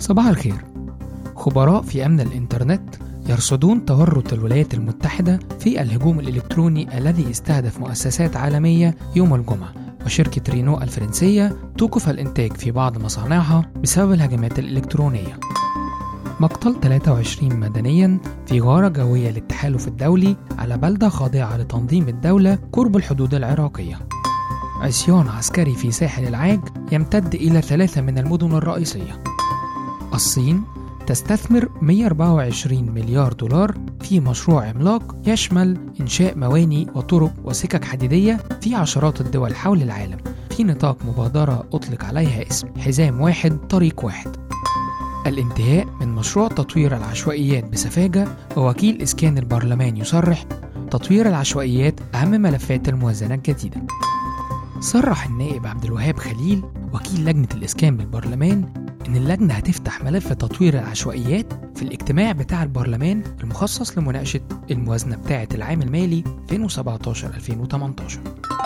صباح الخير خبراء في أمن الإنترنت يرصدون تورط الولايات المتحدة في الهجوم الإلكتروني الذي استهدف مؤسسات عالمية يوم الجمعة وشركة رينو الفرنسية توقف الإنتاج في بعض مصانعها بسبب الهجمات الإلكترونية مقتل 23 مدنيا في غارة جوية للتحالف الدولي على بلدة خاضعة لتنظيم الدولة قرب الحدود العراقية عصيان عسكري في ساحل العاج يمتد إلى ثلاثة من المدن الرئيسية الصين تستثمر 124 مليار دولار في مشروع عملاق يشمل إنشاء مواني وطرق وسكك حديدية في عشرات الدول حول العالم في نطاق مبادرة أطلق عليها اسم حزام واحد طريق واحد الانتهاء من مشروع تطوير العشوائيات بسفاجة ووكيل إسكان البرلمان يصرح تطوير العشوائيات أهم ملفات الموازنة الجديدة صرح النائب عبد الوهاب خليل وكيل لجنة الإسكان بالبرلمان إن اللجنة هتفتح ملف تطوير العشوائيات في الاجتماع بتاع البرلمان المخصص لمناقشة الموازنة بتاعة العام المالي 2017-2018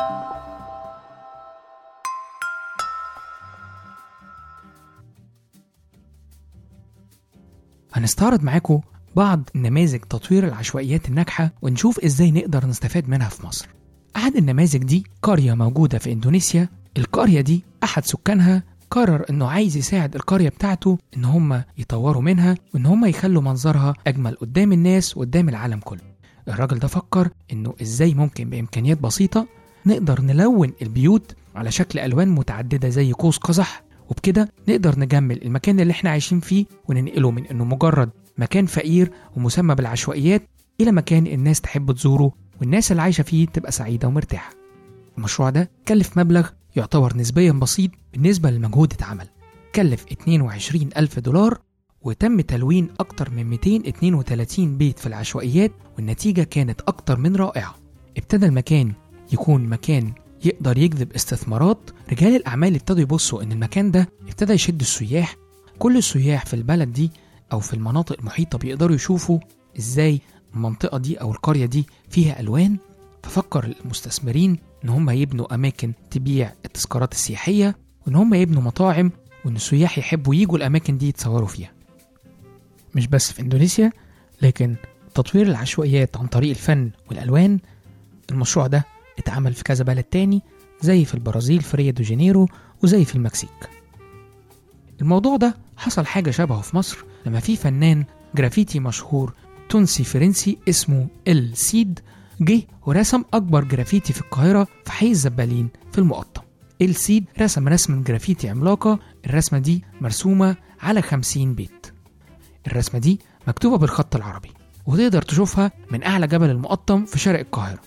هنستعرض معاكم بعض نماذج تطوير العشوائيات الناجحة ونشوف ازاي نقدر نستفاد منها في مصر أحد النماذج دي قرية موجودة في إندونيسيا القرية دي أحد سكانها قرر إنه عايز يساعد القرية بتاعته إن هم يطوروا منها وإن هم يخلوا منظرها أجمل قدام الناس وقدام العالم كله الراجل ده فكر إنه إزاي ممكن بإمكانيات بسيطة نقدر نلون البيوت على شكل ألوان متعددة زي قوس قزح وبكده نقدر نجمل المكان اللي احنا عايشين فيه وننقله من انه مجرد مكان فقير ومسمى بالعشوائيات الى مكان الناس تحب تزوره والناس اللي عايشه فيه تبقى سعيده ومرتاحه. المشروع ده كلف مبلغ يعتبر نسبيا بسيط بالنسبه لمجهود اتعمل. كلف 22 ألف دولار وتم تلوين أكتر من 232 بيت في العشوائيات والنتيجة كانت أكتر من رائعة. ابتدى المكان يكون مكان يقدر يجذب استثمارات رجال الأعمال ابتدوا يبصوا إن المكان ده ابتدى يشد السياح كل السياح في البلد دي أو في المناطق المحيطة بيقدروا يشوفوا إزاي المنطقة دي أو القرية دي فيها ألوان ففكر المستثمرين إن هم يبنوا أماكن تبيع التذكارات السياحية وإن هم يبنوا مطاعم وإن السياح يحبوا يجوا الأماكن دي يتصوروا فيها مش بس في إندونيسيا لكن تطوير العشوائيات عن طريق الفن والألوان المشروع ده اتعمل في كذا بلد تاني زي في البرازيل في ريو دي جانيرو وزي في المكسيك الموضوع ده حصل حاجة شبهه في مصر لما في فنان جرافيتي مشهور تونسي فرنسي اسمه ال سيد جه ورسم أكبر جرافيتي في القاهرة في حي الزبالين في المقطم ال سيد رسم رسمة جرافيتي عملاقة الرسمة دي مرسومة على 50 بيت الرسمة دي مكتوبة بالخط العربي وتقدر تشوفها من أعلى جبل المقطم في شرق القاهرة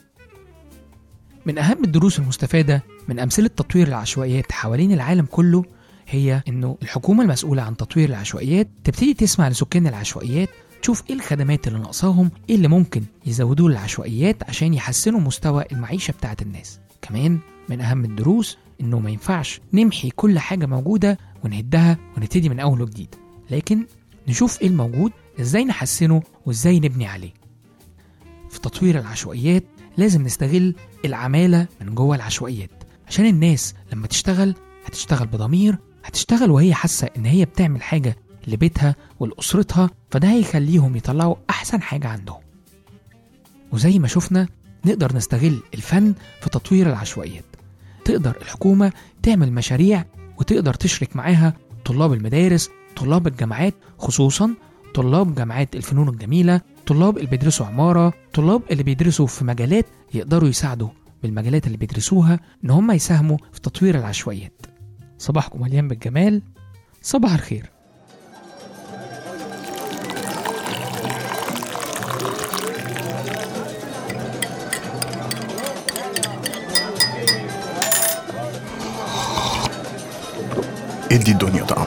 من أهم الدروس المستفادة من أمثلة تطوير العشوائيات حوالين العالم كله هي إنه الحكومة المسؤولة عن تطوير العشوائيات تبتدي تسمع لسكان العشوائيات تشوف إيه الخدمات اللي ناقصاهم إيه اللي ممكن يزودوه للعشوائيات عشان يحسنوا مستوى المعيشة بتاعة الناس كمان من أهم الدروس إنه ما ينفعش نمحي كل حاجة موجودة ونهدها ونبتدي من أول وجديد لكن نشوف إيه الموجود إزاي نحسنه وإزاي نبني عليه في تطوير العشوائيات لازم نستغل العمالة من جوه العشوائيات عشان الناس لما تشتغل هتشتغل بضمير هتشتغل وهي حاسة إن هي بتعمل حاجة لبيتها ولأسرتها فده هيخليهم يطلعوا أحسن حاجة عندهم وزي ما شفنا نقدر نستغل الفن في تطوير العشوائيات تقدر الحكومة تعمل مشاريع وتقدر تشرك معاها طلاب المدارس طلاب الجامعات خصوصا طلاب جامعات الفنون الجميلة طلاب اللي بيدرسوا عمارة طلاب اللي بيدرسوا في مجالات يقدروا يساعدوا بالمجالات اللي بيدرسوها إن هم يساهموا في تطوير العشوائيات صباحكم مليان بالجمال صباح الخير ادي الدنيا طعم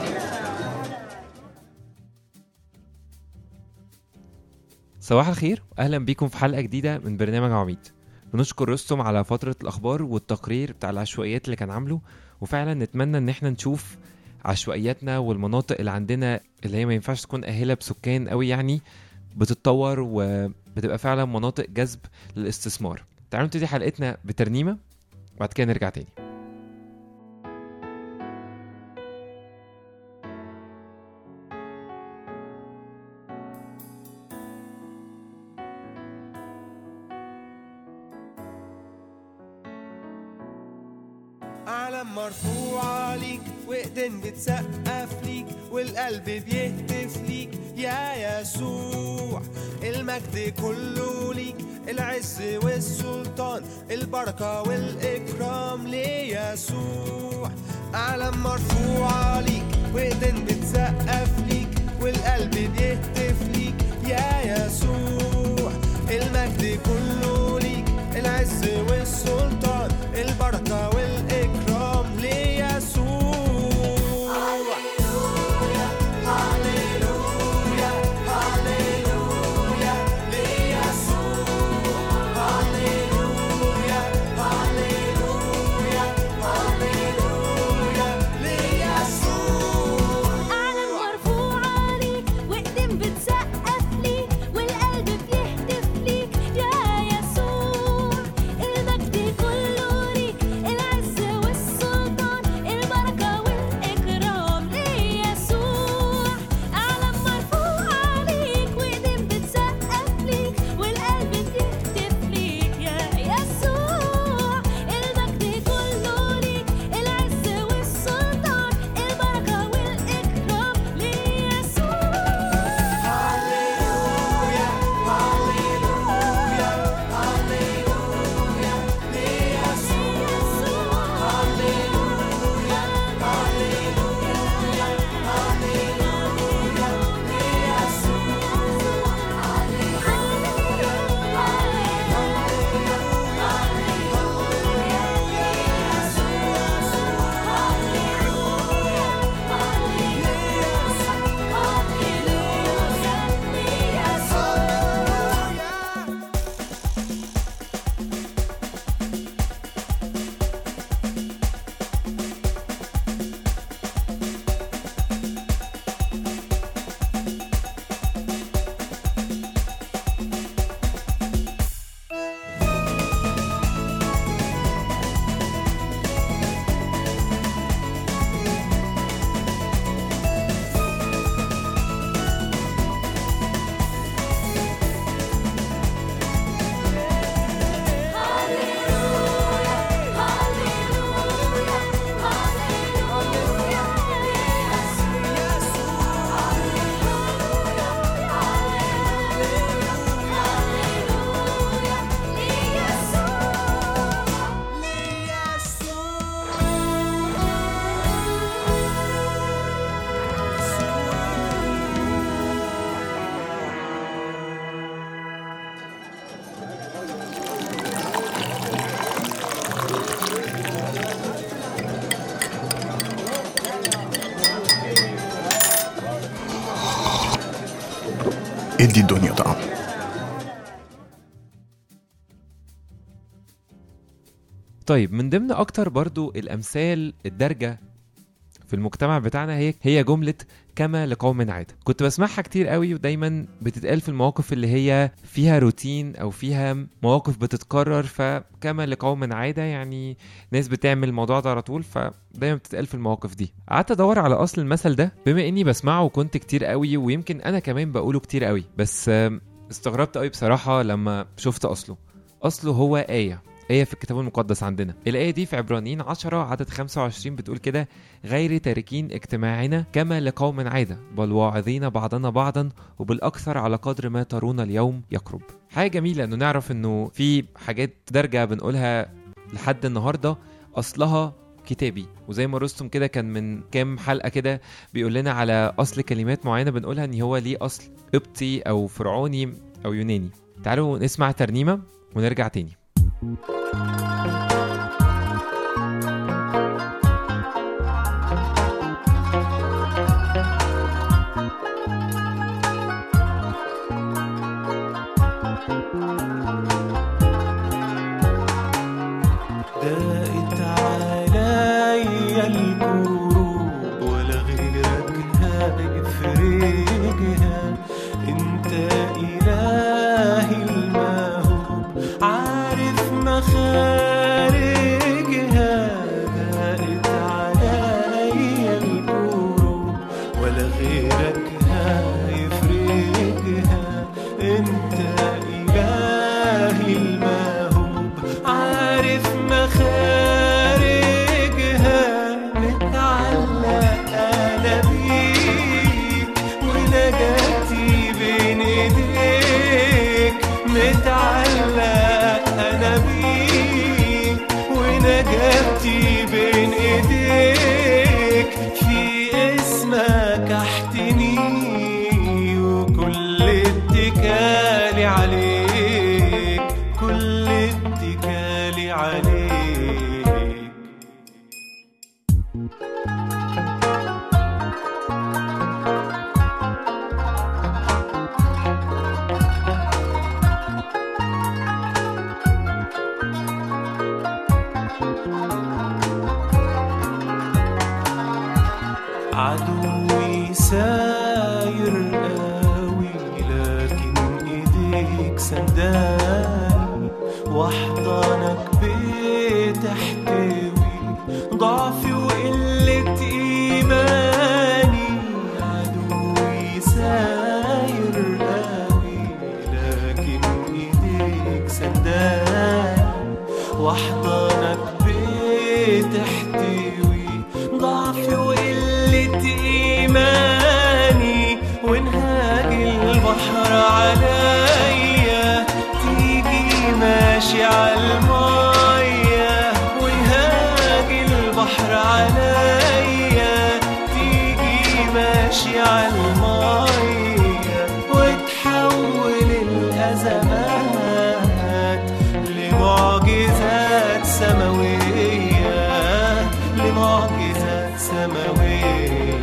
صباح الخير واهلا بيكم في حلقه جديده من برنامج عميد بنشكر رستم على فتره الاخبار والتقرير بتاع العشوائيات اللي كان عامله وفعلا نتمنى ان احنا نشوف عشوائياتنا والمناطق اللي عندنا اللي هي ما ينفعش تكون اهله بسكان قوي يعني بتتطور وبتبقى فعلا مناطق جذب للاستثمار تعالوا نبتدي حلقتنا بترنيمه وبعد كده نرجع تاني علم مرفوع ليك وايدين بتسقف ليك والقلب بيهتف ليك يا يسوع المجد كله ليك العز والسلطان البركة والإكرام ليسوع علم مرفوع ليك وايدين بتسقف ليك والقلب بيهتف ليك يا يسوع المجد كله ليك العز والسلطان البركة والإكرام ليسوع هللويا هللويا هللويا ليسوع هللويا هللويا هللويا ليسوع أعلن مرفوع عليك وإيدين بتسقف ليك والقلب بيهتف ليك يا يسوع المجد كله ليك العز والسلطان البركة والإكرام ليسوع أعلن مرفوع عليك وإيدين بتسقف ليك والقلب بيهتف ليك يا يسوع المجد كله ليك العز والسلطان البركة والإكرام ليسوع هللويا هللويا هللويا ليسوع هللويا هللويا هللويا ليسوع ادي الدنيا طعم طيب من ضمن اكتر برضو الامثال الدارجه في المجتمع بتاعنا هي هي جمله كما لقوم عاد كنت بسمعها كتير قوي ودايما بتتقال في المواقف اللي هي فيها روتين او فيها مواقف بتتكرر فكما لقوم عاده يعني ناس بتعمل الموضوع ده على طول فدايما بتتقال في المواقف دي قعدت ادور على اصل المثل ده بما اني بسمعه وكنت كتير قوي ويمكن انا كمان بقوله كتير قوي بس آم، استغربت قوي بصراحه لما شفت اصله اصله هو ايه آية في الكتاب المقدس عندنا الآية دي في عبرانيين 10 عدد 25 بتقول كده غير تاركين اجتماعنا كما لقوم عادة بل واعظين بعضنا بعضا وبالأكثر على قدر ما ترون اليوم يقرب حاجة جميلة إنه نعرف إنه في حاجات دارجة بنقولها لحد النهاردة أصلها كتابي وزي ما رستم كده كان من كام حلقة كده بيقول لنا على أصل كلمات معينة بنقولها إن هو ليه أصل قبطي أو فرعوني أو يوناني تعالوا نسمع ترنيمة ونرجع تاني دقت عليا الكروب ولا غيرك هيفرجها انت الهي الموهوب عارف مخارجها دقت عليا الكروب ولا غيرك هيفرجها انت الهي الموهوب عارف مخارجها عدوي ساير قوي لكن ايديك سنداني واحضانك بتحتوي ضعفي وقلة ايماني عدوي ساير قوي لكن ايديك سنداني واحضانك بتحتوي ضعفي وقلة إيماني وانهاج البحر عليا تيجي ماشي عالمية وانهاج البحر عليا تيجي ماشي عالمية وتحول الأزمات لمعجزات سماوية لمعجزات سماوية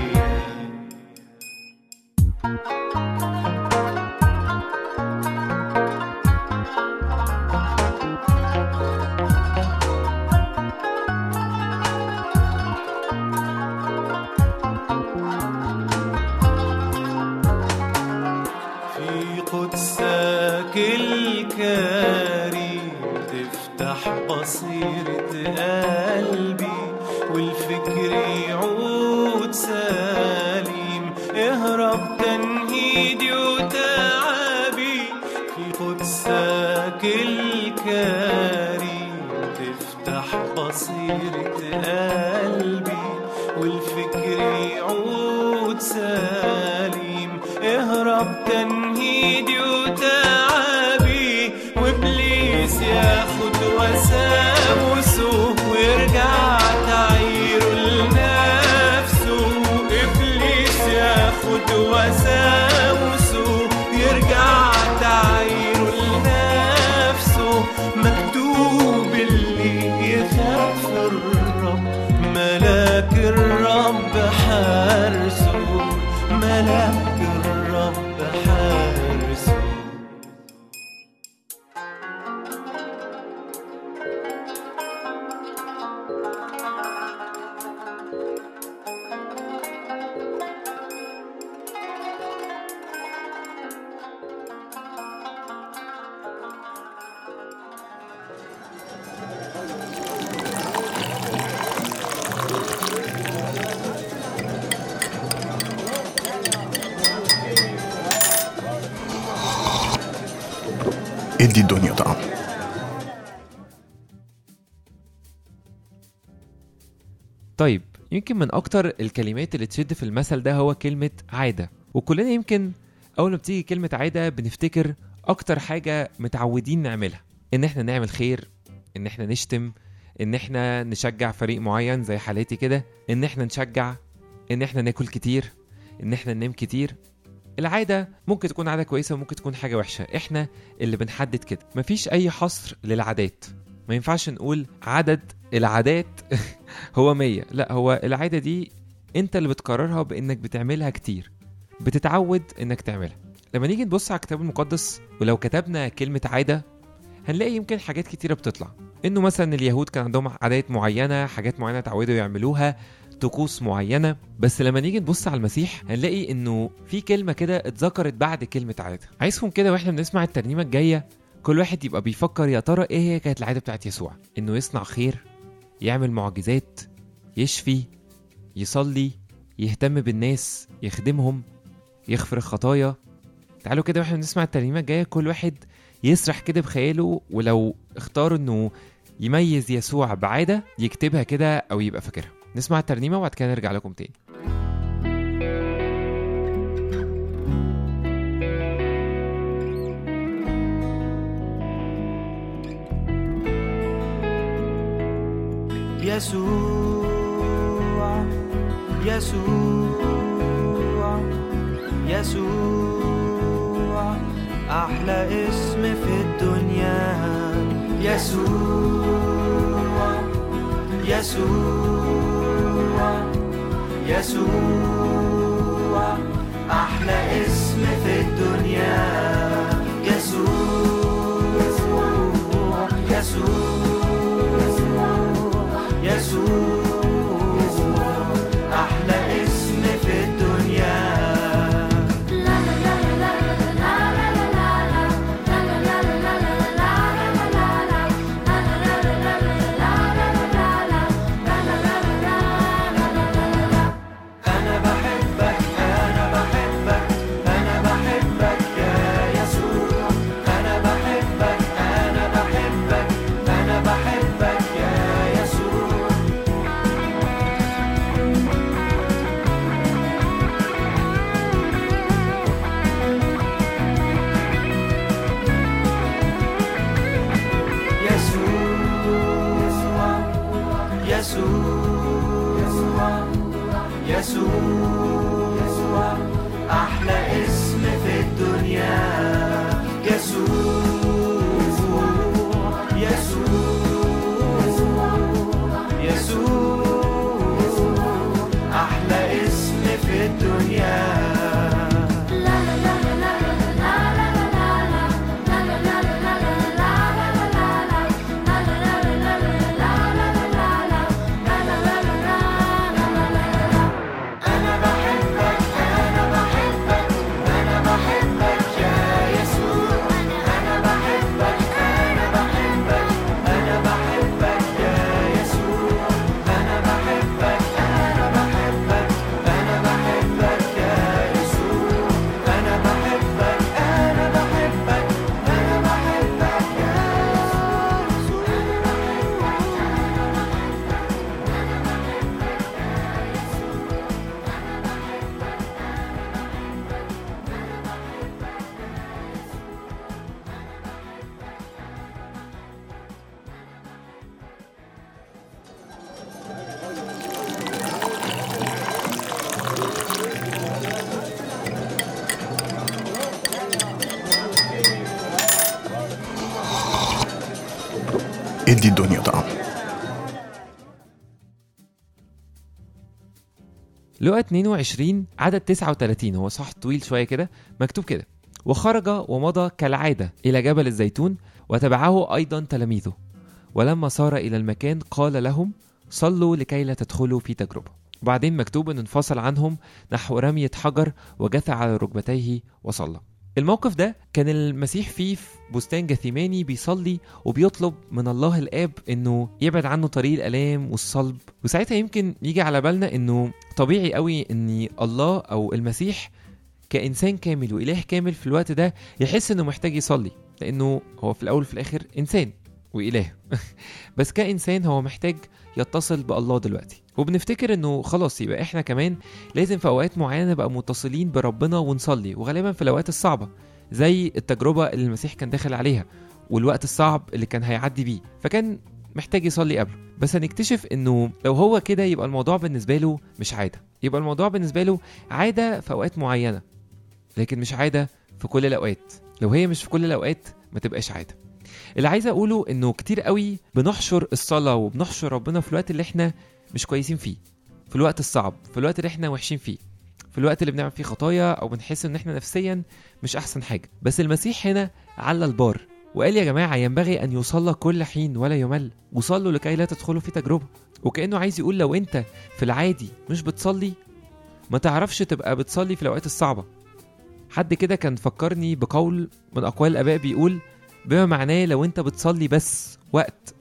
في قدسك الكريم تفتح بصيرة قلبي والفكر يعود سليم اهرب تنهيدي وتعبي في قدسك الكريم تفتح بصيرة قلبي والفكر يعود سليم اهرب تنهيدي وتعبي وابليس ياخد وساوسه ويرجع تعيره لنفسه ابليس ياخد وساوسه يرجع تعيره لنفسه مكتوب اللي يخاف الرب ملاك الرب حارسه ملاك الرب حارسه ادي الدنيا طعم طيب يمكن من اكتر الكلمات اللي تشد في المثل ده هو كلمة عادة وكلنا يمكن اول ما بتيجي كلمة عادة بنفتكر اكتر حاجة متعودين نعملها ان احنا نعمل خير ان احنا نشتم ان احنا نشجع فريق معين زي حالاتي كده ان احنا نشجع ان احنا ناكل كتير ان احنا ننام كتير العادة ممكن تكون عادة كويسة وممكن تكون حاجة وحشة احنا اللي بنحدد كده مفيش اي حصر للعادات ما ينفعش نقول عدد العادات هو مية لا هو العادة دي انت اللي بتقررها بانك بتعملها كتير بتتعود انك تعملها لما نيجي نبص على الكتاب المقدس ولو كتبنا كلمة عادة هنلاقي يمكن حاجات كتيرة بتطلع انه مثلا اليهود كان عندهم عادات معينة حاجات معينة اتعودوا يعملوها طقوس معينة بس لما نيجي نبص على المسيح هنلاقي انه في كلمة كده اتذكرت بعد كلمة عادة عايزكم كده واحنا بنسمع الترنيمة الجاية كل واحد يبقى بيفكر يا ترى ايه هي كانت العادة بتاعت يسوع انه يصنع خير يعمل معجزات يشفي يصلي يهتم بالناس يخدمهم يغفر الخطايا تعالوا كده واحنا بنسمع الترنيمة الجاية كل واحد يسرح كده بخياله ولو اختار انه يميز يسوع بعادة يكتبها كده او يبقى فاكرها نسمع الترنيمة وبعد كده نرجع لكم تاني يسوع يسوع يسوع أحلى اسم في الدنيا يسوع يسوع يسوع أحلى اسم في الدنيا يسوع يسوع يسوع أحلى اسم في الدنيا الدنيا أنا بحبك أنا بحبك أنا بحبك يا يسوع أنا بحبك أنا بحبك أنا بحبك يا يسوع أنا بحبك أنا بحبك أنا بحبك يا يسوع أنا بحبك أنا بحبك أنا بحبك يا ادي الدنيا طعم لقى 22 عدد 39 هو صح طويل شويه كده مكتوب كده وخرج ومضى كالعاده الى جبل الزيتون وتبعه ايضا تلاميذه ولما صار الى المكان قال لهم صلوا لكي لا تدخلوا في تجربه وبعدين مكتوب انه انفصل عنهم نحو رميه حجر وجثى على ركبتيه وصلى الموقف ده كان المسيح فيه في بستان جثيماني بيصلي وبيطلب من الله الاب انه يبعد عنه طريق الالام والصلب وساعتها يمكن يجي على بالنا انه طبيعي قوي ان الله او المسيح كانسان كامل واله كامل في الوقت ده يحس انه محتاج يصلي لانه هو في الاول وفي الاخر انسان واله بس كانسان هو محتاج يتصل بالله دلوقتي وبنفتكر انه خلاص يبقى احنا كمان لازم في اوقات معينه نبقى متصلين بربنا ونصلي وغالبا في الاوقات الصعبه زي التجربه اللي المسيح كان داخل عليها والوقت الصعب اللي كان هيعدي بيه فكان محتاج يصلي قبله بس هنكتشف انه لو هو كده يبقى الموضوع بالنسبه له مش عاده يبقى الموضوع بالنسبه له عاده في اوقات معينه لكن مش عاده في كل الاوقات لو هي مش في كل الاوقات ما تبقاش عاده اللي عايز اقوله انه كتير قوي بنحشر الصلاه وبنحشر ربنا في الوقت اللي احنا مش كويسين فيه في الوقت الصعب في الوقت اللي احنا وحشين فيه في الوقت اللي بنعمل فيه خطايا او بنحس ان احنا نفسيا مش احسن حاجه بس المسيح هنا على البار وقال يا جماعه ينبغي ان يصلى كل حين ولا يمل وصلوا لكي لا تدخلوا في تجربه وكانه عايز يقول لو انت في العادي مش بتصلي ما تعرفش تبقى بتصلي في الاوقات الصعبه حد كده كان فكرني بقول من اقوال الاباء بيقول بما معناه لو انت بتصلي بس وقت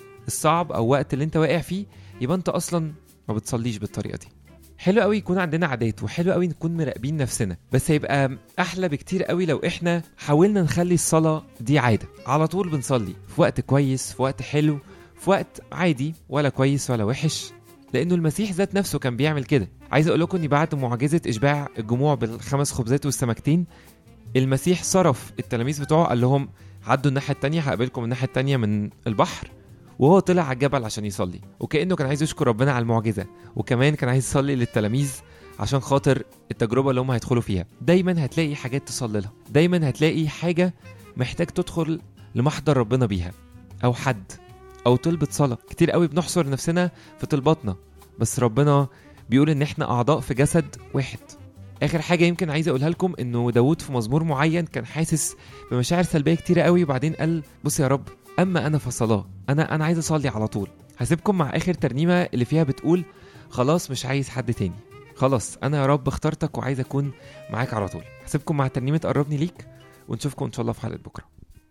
الصعب او وقت اللي انت واقع فيه يبقى انت اصلا ما بتصليش بالطريقه دي حلو قوي يكون عندنا عادات وحلو قوي نكون مراقبين نفسنا بس هيبقى احلى بكتير قوي لو احنا حاولنا نخلي الصلاه دي عاده على طول بنصلي في وقت كويس في وقت حلو في وقت عادي ولا كويس ولا وحش لانه المسيح ذات نفسه كان بيعمل كده عايز اقول لكم ان بعد معجزه اشباع الجموع بالخمس خبزات والسمكتين المسيح صرف التلاميذ بتوعه قال لهم عدوا الناحيه التانية هقابلكم الناحيه التانية من البحر وهو طلع على الجبل عشان يصلي وكانه كان عايز يشكر ربنا على المعجزه وكمان كان عايز يصلي للتلاميذ عشان خاطر التجربه اللي هم هيدخلوا فيها دايما هتلاقي حاجات تصلي لها دايما هتلاقي حاجه محتاج تدخل لمحضر ربنا بيها او حد او طلبة صلاة كتير قوي بنحصر نفسنا في طلباتنا بس ربنا بيقول ان احنا اعضاء في جسد واحد اخر حاجه يمكن عايز اقولها لكم انه داوود في مزمور معين كان حاسس بمشاعر سلبيه كتيره قوي وبعدين قال بص يا رب اما انا فصلاه انا انا عايز اصلي على طول هسيبكم مع اخر ترنيمه اللي فيها بتقول خلاص مش عايز حد تاني خلاص انا يا رب اخترتك وعايز اكون معاك على طول هسيبكم مع ترنيمه قربني ليك ونشوفكم ان شاء الله في حلقه بكره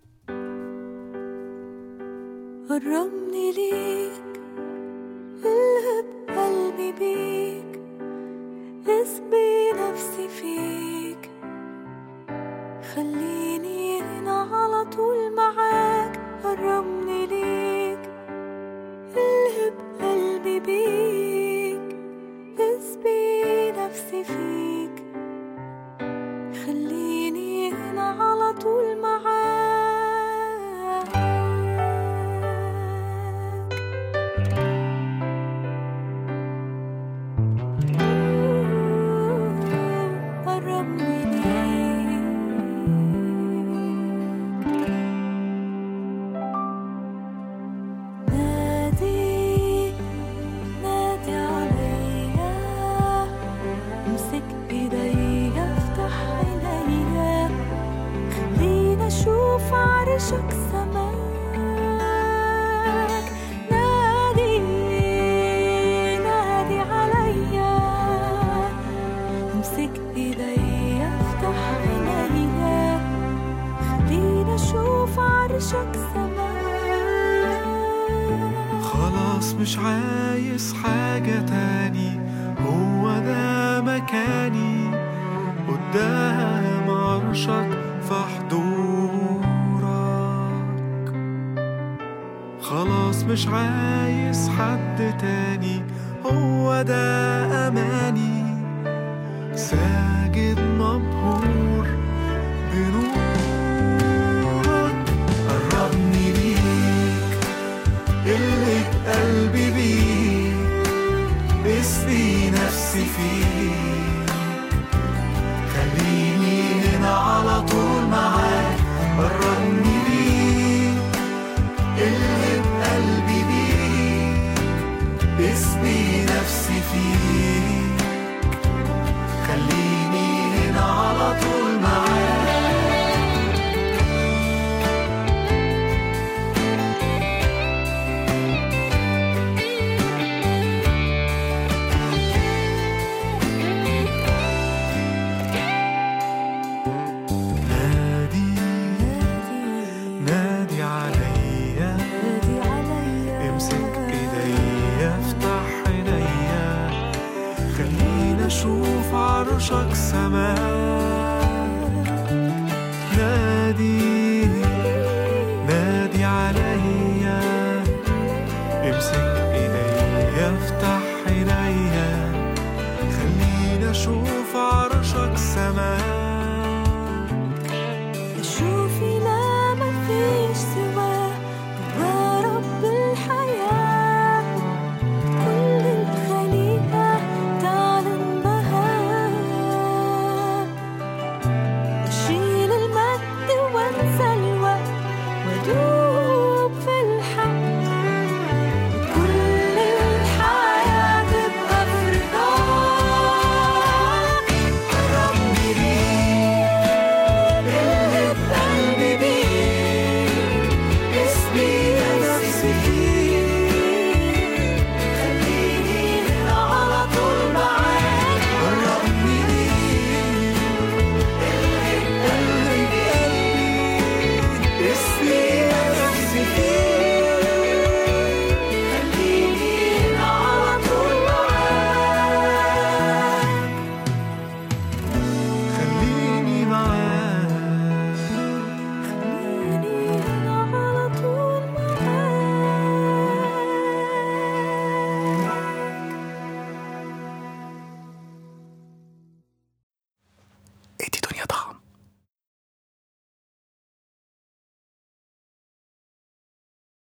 قربني ليك الهب قلبي بيك اسبي نفسي فيك خليني هنا على طول معاك قربني ليك الهب قلبي بيك اسبي نفسي فيك خليني هنا على طول معاك قربني عرشك سماك نادي نادي عليا امسك ايديا افتح عينيا خلينا اشوف عرشك سماك خلاص مش عايز حاجة تاني هو ده مكاني قدام عرشك في حضورك خلاص مش عايز حد تاني هو ده أماني ساجد مبهور بنورك قربني ليك اللي قلبي بيك اسقي نفسي فيك خليني هنا على طول معاك قربني ليك اللي بقلبي بيك اسقي نفسي فيك خليني هنا على طول معاك نادي نادي عليا نادي عليا امسك ايديا افتح عينيا خلينا اشوف عرشك سماء نادي